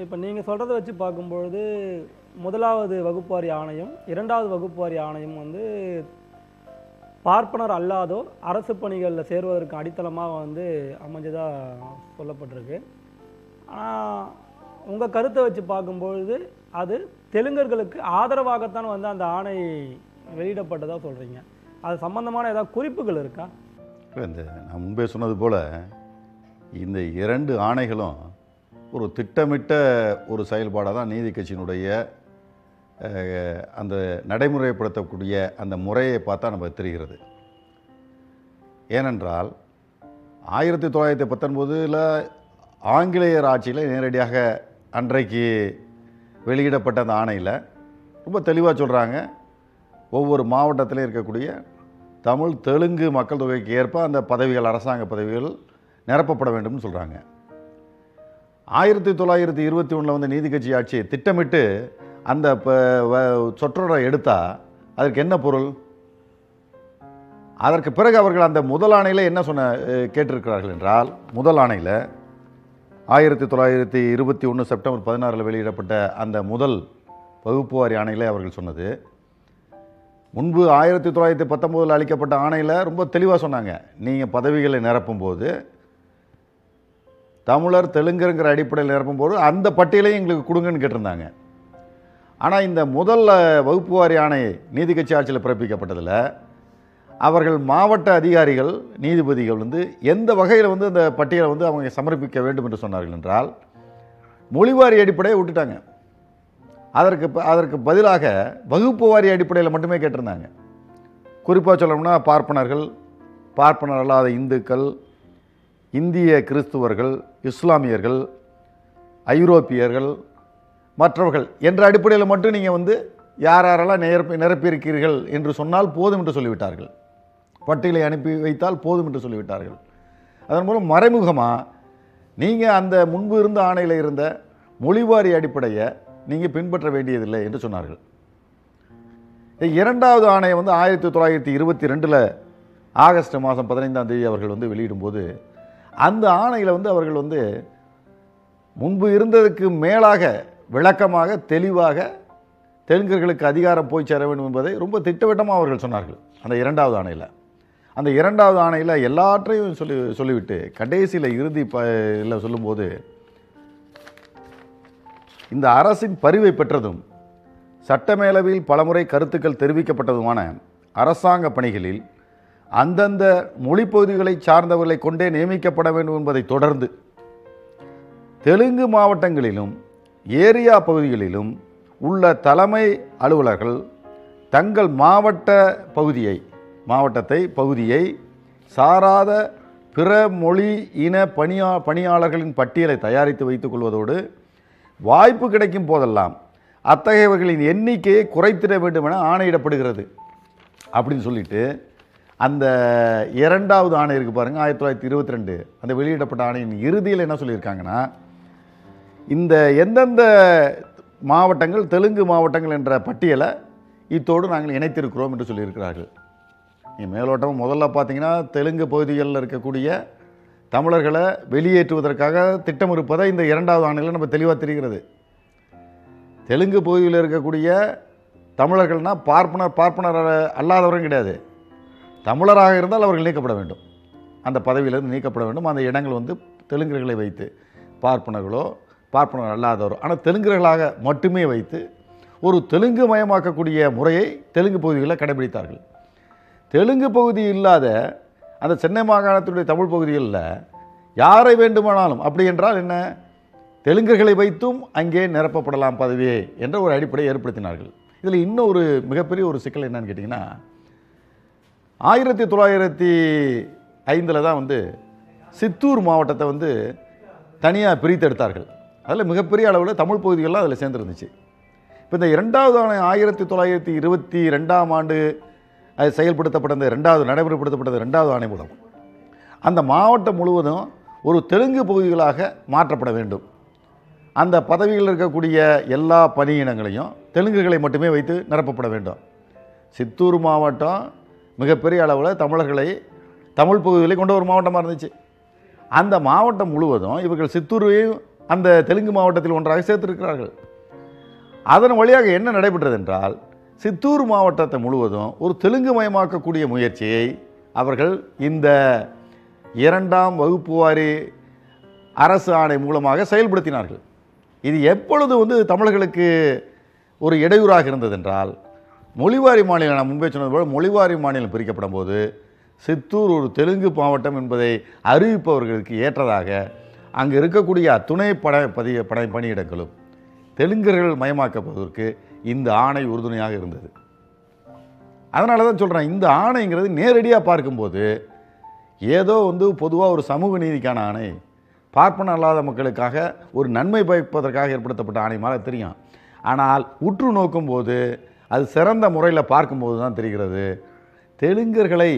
இப்போ நீங்கள் சொல்கிறத வச்சு பார்க்கும்பொழுது முதலாவது வகுப்பாரி ஆணையம் இரண்டாவது வகுப்பாரி ஆணையம் வந்து பார்ப்பனர் அல்லாதோர் அரசு பணிகளில் சேர்வதற்கு அடித்தளமாக வந்து அமைஞ்சதாக சொல்லப்பட்டிருக்கு ஆனால் உங்கள் கருத்தை வச்சு பார்க்கும்பொழுது அது தெலுங்கர்களுக்கு ஆதரவாகத்தான் வந்து அந்த ஆணை வெளியிடப்பட்டதாக சொல்கிறீங்க அது சம்பந்தமான ஏதாவது குறிப்புகள் இருக்கா இல்ல, இந்த நான் முன்பே சொன்னது போல் இந்த இரண்டு ஆணைகளும் ஒரு திட்டமிட்ட ஒரு செயல்பாடாக தான் நீதி கட்சியினுடைய அஹ், அந்த நடைமுறைப்படுத்தக்கூடிய அந்த முறையை பார்த்தா நம்ம தெரிகிறது ஏனென்றால் ஆயிரத்தி தொள்ளாயிரத்தி பத்தொன்பதில் ஆங்கிலேயர் ஆட்சியில் நேரடியாக அன்றைக்கு வெளியிடப்பட்ட அந்த ஆணையில் ரொம்ப தெளிவாக சொல்கிறாங்க ஒவ்வொரு மாவட்டத்திலையும் இருக்கக்கூடிய தமிழ் தெலுங்கு மக்கள் தொகைக்கு ஏற்ப அந்த பதவிகள் அரசாங்க பதவிகள் நிரப்பப்பட வேண்டும்னு சொல்கிறாங்க ஆயிரத்தி தொள்ளாயிரத்தி இருபத்தி ஒன்றில் வந்து நீதி கட்சி ஆட்சி திட்டமிட்டு அந்த ப- வ- சொற்றொடரை எடுத்தால் அதற்கு என்ன பொருள் அதற்கு பிறகு அவர்கள் அந்த முதல் ஆணையில் என்ன சொன்ன அஹ், கேட்டிருக்கிறார்கள் என்றால் முதல் ஆணையில் ஆயிரத்தி தொள்ளாயிரத்தி இருபத்தி ஒன்று செப்டம்பர் பதினாறில் வெளியிடப்பட்ட அந்த முதல் வகுப்பு வாரி ஆணையில் அவர்கள் சொன்னது முன்பு ஆயிரத்தி தொள்ளாயிரத்தி பத்தொம்போதில் அளிக்கப்பட்ட ஆணையில் ரொம்ப தெளிவாக சொன்னாங்க நீங்கள் பதவிகளை நிரப்பும்போது தமிழர் தெலுங்குங்கிற அடிப்படையில் நிரப்பும்போது அந்த பட்டியலையும் எங்களுக்கு கொடுங்கன்னு கேட்டிருந்தாங்க ஆனால் இந்த முதல் அஹ், வகுப்பு வாரி ஆணை நீதி கட்சி ஆட்சியில் பிறப்பிக்கப்பட்டதில் அவர்கள் மாவட்ட அதிகாரிகள் நீதிபதிகள் வந்து எந்த வகையில் வந்து அந்த பட்டியலை வந்து அவங்க சமர்ப்பிக்க வேண்டும் என்று சொன்னார்கள் என்றால் மொழிவாரி அடிப்படையை விட்டுட்டாங்க அதற்கு ப- அதற்கு பதிலாக வகுப்பு வாரி அடிப்படையில் மட்டுமே கேட்டிருந்தாங்க குறிப்பாக சொல்லணும்னா பார்ப்பனர்கள் பார்ப்பனர் அல்லாத இந்துக்கள் இந்திய கிறிஸ்துவர்கள் இஸ்லாமியர்கள் ஐரோப்பியர்கள் மற்றவர்கள் என்ற அடிப்படையில் மட்டும் நீங்கள் வந்து யார் யாரெல்லாம் நிரப்பி நிரப்பியிருக்கிறீர்கள் என்று சொன்னால் போதும் என்று சொல்லிவிட்டார்கள் பட்டியலை அனுப்பி வைத்தால் போதும் என்று சொல்லிவிட்டார்கள் அதன் மூலம் மறைமுகமாக நீங்கள் அந்த முன்பு இருந்த ஆணையில் இருந்த மொழிவாரி அடிப்படையை நீங்கள் பின்பற்ற வேண்டியதில்லை என்று சொன்னார்கள் இந்த இரண்டாவது ஆணையை வந்து ஆயிரத்தி தொள்ளாயிரத்தி இருபத்தி ரெண்டில் ஆகஸ்ட் மாதம் பதினைந்தாம் தேதி அவர்கள் வந்து வெளியிடும்போது அந்த ஆணையில் வந்து அவர்கள் வந்து முன்பு இருந்ததுக்கு மேலாக விளக்கமாக தெளிவாக தெலுங்கர்களுக்கு அதிகாரம் போய் சேர வேண்டும் என்பதை ரொம்ப திட்டவட்டமாக அவர்கள் சொன்னார்கள் அந்த இரண்டாவது ஆணையில் அந்த இரண்டாவது ஆணையில் எல்லாற்றையும் சொல்லி சொல்லிவிட்டு கடைசியில் இறுதி ப இதில் சொல்லும்போது இந்த அரசின் பரிவை பெற்றதும் சட்டமேலவையில் பலமுறை கருத்துக்கள் தெரிவிக்கப்பட்டதுமான அரசாங்க பணிகளில் அந்தந்த மொழிப்பகுதிகளை சார்ந்தவர்களை கொண்டே நியமிக்கப்பட வேண்டும் என்பதை தொடர்ந்து தெலுங்கு மாவட்டங்களிலும் ஏரியா பகுதிகளிலும் உள்ள தலைமை அலுவலர்கள் தங்கள் மாவட்ட பகுதியை மாவட்டத்தை பகுதியை சாராத பிற மொழி இன பணியா பணியாளர்களின் பட்டியலை தயாரித்து வைத்துக் கொள்வதோடு வாய்ப்பு கிடைக்கும் போதெல்லாம் அத்தகையவர்களின் எண்ணிக்கையை குறைத்திட வேண்டும் என ஆணையிடப்படுகிறது அப்படின்னு சொல்லிட்டு அந்த இரண்டாவது ஆணை இருக்கு பாருங்க ஆயிரத்தி தொள்ளாயிரத்தி இருபத்தி ரெண்டு அந்த வெளியிடப்பட்ட ஆணையின் இறுதியில் என்ன சொல்லியிருக்காங்கன்னா இந்த எந்தெந்த மாவட்டங்கள் தெலுங்கு மாவட்டங்கள் என்ற பட்டியலை இத்தோடு நாங்கள் இணைத்திருக்கிறோம் என்று சொல்லியிருக்கிறார்கள் நீங்கள் மேலோட்டம் முதல்ல பார்த்தீங்கன்னா தெலுங்கு பகுதிகளில் இருக்கக்கூடிய தமிழர்களை வெளியேற்றுவதற்காக திட்டம் இருப்பதை இந்த இரண்டாவது ஆணையில் நம்ம தெளிவாக தெரிகிறது தெலுங்கு பகுதியில் இருக்கக்கூடிய தமிழர்கள்னா பார்ப்பனர் பார்ப்பனர் அல்லாதவரும் கிடையாது தமிழராக இருந்தால் அவர்கள் நீக்கப்பட வேண்டும் அந்த பதவியிலிருந்து நீக்கப்பட வேண்டும் அந்த இடங்கள் வந்து தெலுங்கர்களை வைத்து பார்ப்பனர்களோ பார்ப்பனர் அல்லாதவரோ ஆனால் தெலுங்கர்களாக மட்டுமே வைத்து ஒரு தெலுங்கு மயமாக்கக்கூடிய முறையை தெலுங்கு பகுதிகளில் கடைபிடித்தார்கள் தெலுங்கு பகுதி இல்லாத அந்த சென்னை மாகாணத்தினுடைய தமிழ் பகுதிகளில் யாரை வேண்டுமானாலும் அப்படி என்றால் என்ன தெலுங்கர்களை வைத்தும் அங்கே நிரப்பப்படலாம் பதவியே என்ற ஒரு அடிப்படையை ஏற்படுத்தினார்கள் இதில் இன்னும் ஒரு மிகப்பெரிய ஒரு சிக்கல் என்னன்னு கேட்டிங்கன்னா ஆயிரத்தி தொள்ளாயிரத்தி ஐந்தில் தான் வந்து சித்தூர் மாவட்டத்தை வந்து தனியாக பிரித்தெடுத்தார்கள் அதில் மிகப்பெரிய அளவில் தமிழ் பகுதிகள்லாம் அதில் சேர்ந்துருந்துச்சு இப்போ இந்த இரண்டாவது ஆணை ஆயிரத்தி தொள்ளாயிரத்தி இருபத்தி ரெண்டாம் ஆண்டு அது செயல்படுத்தப்பட்ட இந்த ரெண்டாவது நடைமுறைப்படுத்தப்பட்டது ரெண்டாவது ஆணை மூலம் அந்த மாவட்டம் முழுவதும் ஒரு தெலுங்கு பகுதிகளாக மாற்றப்பட வேண்டும் அந்த பதவியில் இருக்கக்கூடிய எல்லா பணியிடங்களையும் தெலுங்குகளை மட்டுமே வைத்து நிரப்பப்பட வேண்டும் சித்தூர் மாவட்டம் மிகப்பெரிய அளவில் தமிழர்களை தமிழ் பகுதிகளை கொண்ட ஒரு மாவட்டமாக இருந்துச்சு அந்த மாவட்டம் முழுவதும் இவர்கள் சித்தூரையும் அந்த தெலுங்கு மாவட்டத்தில் ஒன்றாக சேர்த்திருக்கிறார்கள் அதன் வழியாக என்ன நடைபெற்றது என்றால் சித்தூர் மாவட்டத்தை முழுவதும் ஒரு தெலுங்கு மயமாக்கக்கூடிய முயற்சியை அவர்கள் இந்த இரண்டாம் வகுப்பு வாரி அரசு ஆணை மூலமாக செயல்படுத்தினார்கள் இது எப்பொழுது வந்து தமிழர்களுக்கு ஒரு இடையூறாக இருந்ததென்றால் மொழிவாரி மாநிலம் நான் முன்பே சொன்னது போல மொழிவாரி மாநிலம் பிரிக்கப்படும் போது சித்தூர் ஒரு தெலுங்கு மாவட்டம் என்பதை அறிவிப்பவர்களுக்கு ஏற்றதாக அங்கு இருக்கக்கூடிய அத்துணை பட பதிய படை பணியிடங்களும் தெலுங்கர்கள் மயமாக்கப்படுவதற்கு இந்த ஆணை உறுதுணையாக இருந்தது அதனால தான் சொல்கிறேன் இந்த ஆணைங்கிறது நேரடியாக பார்க்கும்போது ஏதோ வந்து பொதுவாக ஒரு சமூக நீதிக்கான ஆணை பார்ப்பன அல்லாத மக்களுக்காக ஒரு நன்மை பயப்பதற்காக ஏற்படுத்தப்பட்ட ஆணை மாதிரி தெரியும் ஆனால் உற்று நோக்கும்போது அது சிறந்த முறையில் பார்க்கும்போது தான் தெரிகிறது தெலுங்கர்களை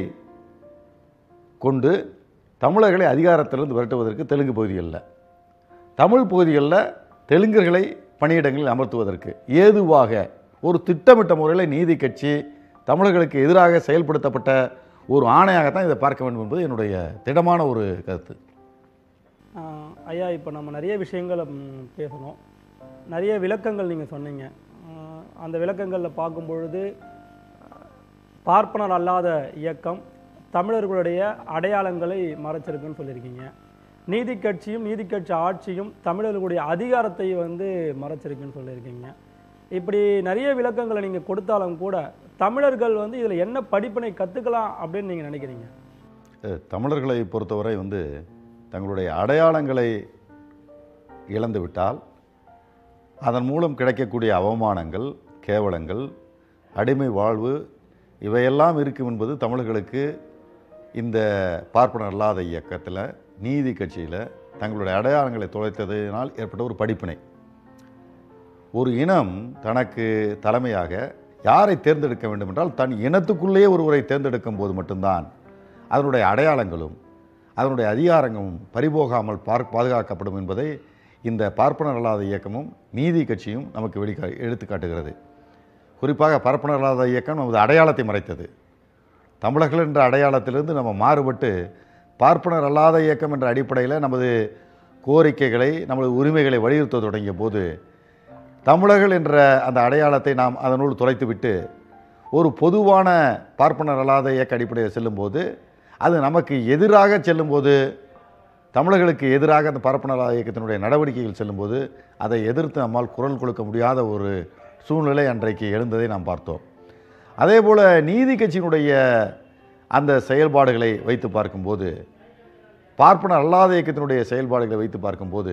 கொண்டு தமிழர்களை அதிகாரத்திலிருந்து விரட்டுவதற்கு தெலுங்கு பகுதிகளில் தமிழ் பகுதிகளில் தெலுங்கர்களை பணியிடங்களில் அமர்த்துவதற்கு ஏதுவாக ஒரு திட்டமிட்ட முறையில் நீதி கட்சி தமிழர்களுக்கு எதிராக செயல்படுத்தப்பட்ட ஒரு ஆணையாகத்தான் இதை பார்க்க வேண்டும் என்பது என்னுடைய திடமான ஒரு கருத்து ஆஹ் ஐயா இப்போ நம்ம நிறைய விஷயங்களை ம், பேசணும் நிறைய விளக்கங்கள் நீங்கள் சொன்னீங்க ஆஹ் அந்த விளக்கங்களில் பார்க்கும் பொழுது ஆஹ் பார்ப்பனர் அல்லாத இயக்கம் தமிழர்களுடைய அடையாளங்களை மறைச்சிருக்குன்னு சொல்லியிருக்கீங்க நீதி கட்சியும் நீதி கட்சி ஆட்சியும் தமிழர்களுடைய அதிகாரத்தை வந்து மறைச்சிருக்குன்னு சொல்லியிருக்கீங்க இப்படி நிறைய விளக்கங்களை நீங்கள் கொடுத்தாலும் கூட தமிழர்கள் வந்து இதில் என்ன படிப்பினை கற்றுக்கலாம் அப்படின்னு நீங்கள் நினைக்கிறீங்க அஹ், தமிழர்களை பொறுத்தவரை வந்து தங்களுடைய அடையாளங்களை இழந்து விட்டால் அதன் மூலம் கிடைக்கக்கூடிய அவமானங்கள் கேவலங்கள் அடிமை வாழ்வு இவையெல்லாம் இருக்கும் என்பது தமிழர்களுக்கு இந்த பார்ப்பனர் அல்லாத இயக்கத்தில் நீதி கட்சியில் தங்களுடைய அடையாளங்களை தொலைத்ததினால் ஏற்பட்ட ஒரு படிப்பினை ஒரு இனம் தனக்கு தலைமையாக யாரை தேர்ந்தெடுக்க வேண்டும் என்றால் தன் இனத்துக்குள்ளேயே ஒருவரை தேர்ந்தெடுக்கும் போது மட்டும்தான் அதனுடைய அடையாளங்களும் அதனுடைய அதிகாரங்களும் பறிபோகாமல் பார் பாதுகாக்கப்படும் என்பதை இந்த பார்ப்பனர் அல்லாத இயக்கமும் நீதி கட்சியும் நமக்கு வெளிக்கா எடுத்துக்காட்டுகிறது குறிப்பாக பார்ப்பனர் அல்லாத இயக்கம் நமது அடையாளத்தை மறைத்தது தமிழர்கள் என்ற அடையாளத்திலிருந்து நம்ம மாறுபட்டு பார்ப்பனர் அல்லாத இயக்கம் என்ற அடிப்படையில் நமது கோரிக்கைகளை நமது உரிமைகளை வலியுறுத்த தொடங்கிய போது தமிழர்கள் என்ற அந்த அடையாளத்தை நாம் அதனுள் தொலைத்துவிட்டு ஒரு பொதுவான பார்ப்பனர் அல்லாத இயக்க அடிப்படையில் செல்லும்போது அது நமக்கு எதிராக செல்லும்போது தமிழர்களுக்கு எதிராக அந்த பார்ப்பனர் அல்லாத இயக்கத்தினுடைய நடவடிக்கைகள் செல்லும்போது அதை எதிர்த்து நம்மால் குரல் கொடுக்க முடியாத ஒரு சூழ்நிலை அன்றைக்கு எழுந்ததை நாம் பார்த்தோம் அதே போல் நீதி கட்சியினுடைய அந்த செயல்பாடுகளை வைத்து பார்க்கும்போது பார்ப்பனர் அல்லாத இயக்கத்தினுடைய செயல்பாடுகளை வைத்து பார்க்கும்போது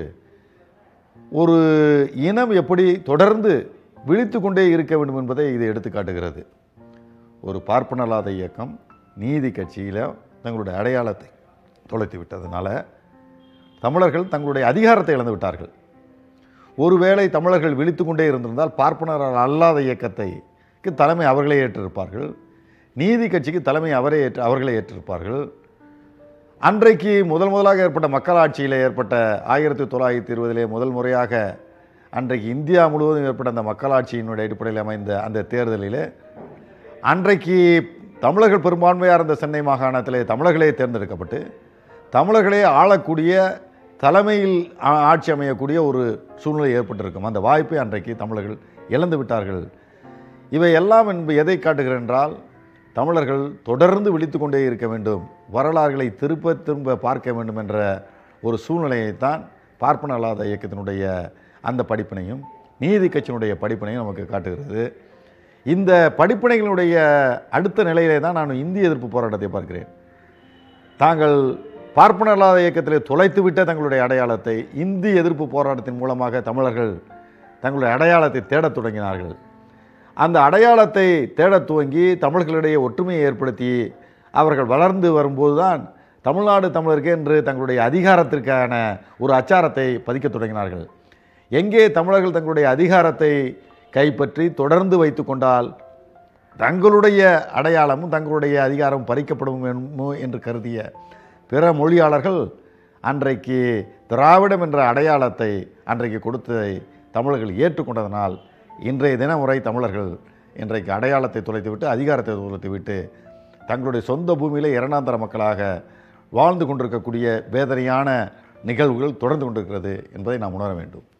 ஒரு இனம் எப்படி தொடர்ந்து விழித்து கொண்டே இருக்க வேண்டும் என்பதை இது எடுத்து காட்டுகிறது ஒரு பார்ப்பனர் அல்லாத இயக்கம் நீதி கட்சியில் தங்களுடைய அடையாளத்தை தொலைத்து விட்டதுனால தமிழர்கள் தங்களுடைய அதிகாரத்தை இழந்து விட்டார்கள் ஒருவேளை தமிழர்கள் விழித்து கொண்டே இருந்திருந்தால் பார்ப்பனர் அல்லாத இயக்கத்தை க்கு தலைமை அவர்களே ஏற்றிருப்பார்கள் நீதி கட்சிக்கு தலைமை அவரே ஏற்று அவர்களே ஏற்றிருப்பார்கள் அன்றைக்கு முதல் முதலாக ஏற்பட்ட மக்களாட்சியில் ஏற்பட்ட ஆயிரத்தி தொள்ளாயிரத்தி இருபதிலே முதல் முறையாக அன்றைக்கு இந்தியா முழுவதும் ஏற்பட்ட அந்த மக்களாட்சியினுடைய அடிப்படையில் அமைந்த அந்த தேர்தலில் அன்றைக்கு தமிழர்கள் பெரும்பான்மையாக இருந்த சென்னை மாகாணத்திலே தமிழர்களே தேர்ந்தெடுக்கப்பட்டு தமிழர்களே ஆளக்கூடிய தலைமையில் ஆ- ஆட்சி அமையக்கூடிய ஒரு சூழ்நிலை ஏற்பட்டிருக்கும் அந்த வாய்ப்பை அன்றைக்கு தமிழர்கள் இழந்து விட்டார்கள் இவை எல்லாம் என்பது எதை காட்டுகிறேன் என்றால் தமிழர்கள் தொடர்ந்து விழித்து கொண்டே இருக்க வேண்டும் வரலாறுகளை திரும்ப திரும்ப பார்க்க வேண்டும் என்ற ஒரு சூழ்நிலையைத்தான் பார்ப்பன அல்லாத இயக்கத்தினுடைய அந்த படிப்பினையும் நீதி கட்சியினுடைய படிப்பினையும் நமக்கு காட்டுகிறது இந்த படிப்பினைகளுடைய அடுத்த நிலையிலே தான் நான் இந்திய எதிர்ப்பு போராட்டத்தை பார்க்கிறேன் தாங்கள் பார்ப்பனர் அல்லாத இயக்கத்திலே தொலைத்துவிட்ட தங்களுடைய அடையாளத்தை இந்தி எதிர்ப்பு போராட்டத்தின் மூலமாக தமிழர்கள் தங்களுடைய அடையாளத்தை தேடத் தொடங்கினார்கள் அந்த அடையாளத்தை தேடத் துவங்கி தமிழர்களிடையே ஒற்றுமையை ஏற்படுத்தி அவர்கள் வளர்ந்து வரும்போதுதான் தமிழ்நாடு தமிழருக்கு என்று தங்களுடைய அதிகாரத்திற்கான ஒரு அச்சாரத்தை பதிக்கத் தொடங்கினார்கள் எங்கே தமிழர்கள் தங்களுடைய அதிகாரத்தை கைப்பற்றி தொடர்ந்து வைத்து கொண்டால் தங்களுடைய அடையாளமும் தங்களுடைய அதிகாரம் பறிக்கப்படும் என்னமோ என்று கருதிய பிற மொழியாளர்கள் அன்றைக்கு திராவிடம் என்ற அடையாளத்தை அன்றைக்கு கொடுத்ததை தமிழர்கள் ஏற்றுக்கொண்டதனால் இன்றைய தினமுறை தமிழர்கள் இன்றைக்கு அடையாளத்தை தொலைத்துவிட்டு அதிகாரத்தை தொலைத்துவிட்டு தங்களுடைய சொந்த பூமியிலே இரண்டாந்தர மக்களாக வாழ்ந்து கொண்டிருக்கக்கூடிய வேதனையான நிகழ்வுகள் தொடர்ந்து கொண்டிருக்கிறது என்பதை நாம் உணர வேண்டும்